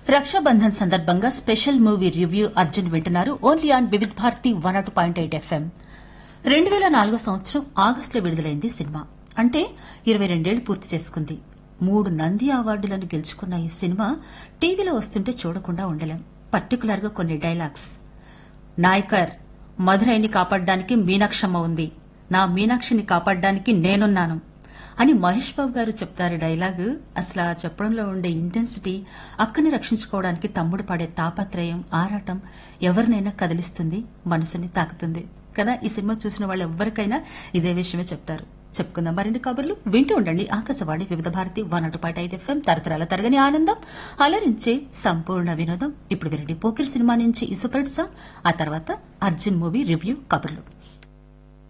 రక్షాబంధన్ సందర్భంగా special movie review Arjun వింటున్నారు only on Vividh Bharati one అటు పాయింట్ ఎయిట్ ఎఫ్ఎం రెండు వేల నాలుగో సంవత్సరం ఆగస్టులో విడుదలైంది సినిమా అంటే ఇరవై రెండేళ్లు పూర్తి చేసుకుంది మూడు నంది అవార్డులను గెలుచుకున్న ఈ సినిమా టీవీలో వస్తుంటే చూడకుండా ఉండలేం పర్టికులర్ గా కొన్ని డైలాగ్స్ నాయకర్ మధురైని కాపాడడానికి మీనాక్షమ్మ ఉంది నా మీనాక్షిని కాపాడడానికి నేనున్నాను అని మహేష్ బాబు గారు చెప్తారు డైలాగ్ అసలు ఆ చెప్పడంలో ఉండే ఇంటెన్సిటీ అక్కని రక్షించుకోవడానికి తమ్ముడు పడే తాపత్రయం ఆరాటం ఎవరినైనా కదిలిస్తుంది మనసుని తాకుతుంది కదా ఈ సినిమా చూసిన వాళ్ళు ఎవరికైనా ఇదే విషయమే చెప్తారు చెప్పుకుందాం మరిన్ని కబుర్లు వింటూ ఉండండి ఆకాశవాణి వివిధ భారతి వన్ అటు పాట ఐదు ఎఫ్ఎం తరతరాల తరగని ఆనందం అలరించే సంపూర్ణ వినోదం ఇప్పుడు వినండి పోకిరి సినిమా నుంచి ఈ సూపర్ హిట్ సాంగ్ ఆ తర్వాత అర్జున్ మూవీ రివ్యూ కబుర్లు